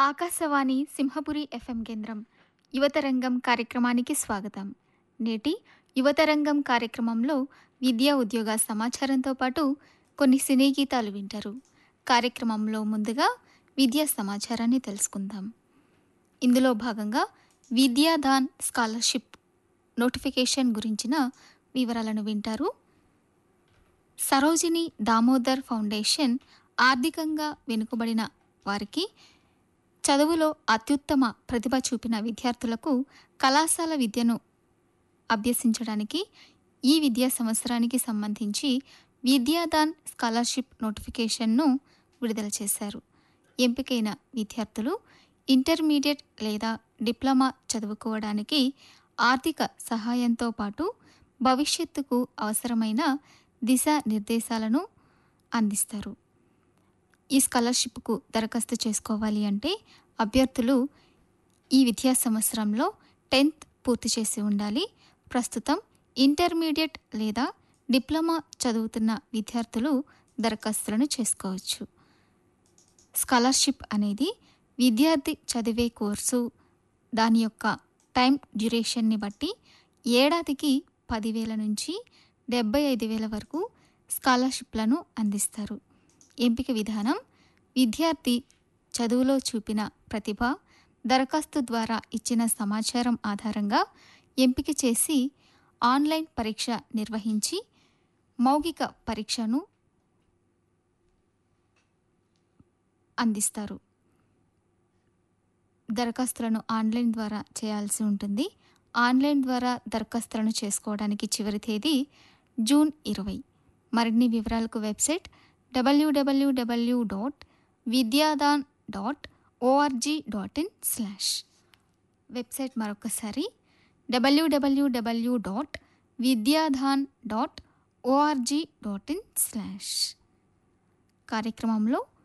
Akashvani Simhapuri FM కేంద్రం యువతరంగం కార్యక్రమానికి స్వాగతం నేటి యువతరంగం కార్యక్రమంలో విద్యా ఉద్యోగ సమాచారంతో పాటు కొన్ని సినీ గీతాలు వింటారు కార్యక్రమంలో ముందుగా విద్యా సమాచారాన్ని తెలుసుకుందాం ఇందులో భాగంగా విద్యాదాన్ స్కాలర్షిప్ నోటిఫికేషన్ గురించిన వివరాలను వింటారు సరోజిని దామోదర్ ఫౌండేషన్ ఆర్థికంగా వెనుకబడిన వారికి చదువులో అత్యుత్తమ ప్రతిభ చూపిన విద్యార్థులకు కళాశాల విద్యను అభ్యసించడానికి ఈ విద్యా సంవత్సరానికి సంబంధించి విద్యాదాన్ స్కాలర్షిప్ నోటిఫికేషన్ను విడుదల చేశారు ఎంపికైన విద్యార్థులు ఇంటర్మీడియట్ లేదా డిప్లొమా చదువుకోవడానికి ఆర్థిక సహాయంతో పాటు భవిష్యత్తుకు అవసరమైన దిశా నిర్దేశాలను అందిస్తారు ఈ స్కాలర్షిప్కు దరఖాస్తు చేసుకోవాలి అంటే అభ్యర్థులు ఈ విద్యా సంవత్సరంలో టెన్త్ పూర్తి చేసి ఉండాలి ప్రస్తుతం ఇంటర్మీడియట్ లేదా డిప్లొమా చదువుతున్న విద్యార్థులు దరఖాస్తులను చేసుకోవచ్చు స్కాలర్షిప్ అనేది విద్యార్థి చదివే కోర్సు దాని యొక్క టైం డ్యూరేషన్ని బట్టి ఏడాదికి పదివేల నుంచి డెబ్బై ఐదు వేల వరకు స్కాలర్షిప్లను అందిస్తారు ఎంపిక విధానం విద్యార్థి చదువులో చూపిన ప్రతిభ దరఖాస్తు ద్వారా ఇచ్చిన సమాచారం ఆధారంగా ఎంపిక చేసి ఆన్లైన్ పరీక్ష నిర్వహించి మౌఖిక పరీక్షను అందిస్తారు దరఖాస్తులను ఆన్లైన్ ద్వారా చేయాల్సి ఉంటుంది ఆన్లైన్ ద్వారా దరఖాస్తులను చేసుకోవడానికి చివరి తేదీ జూన్ ఇరవై మరిన్ని వివరాలకు website WWW dot Vidyadaan dot ORG dot in slash website మరొకసారి WWW dot Vidyadhan dot ORG dot in slash కార్యక్రమంలో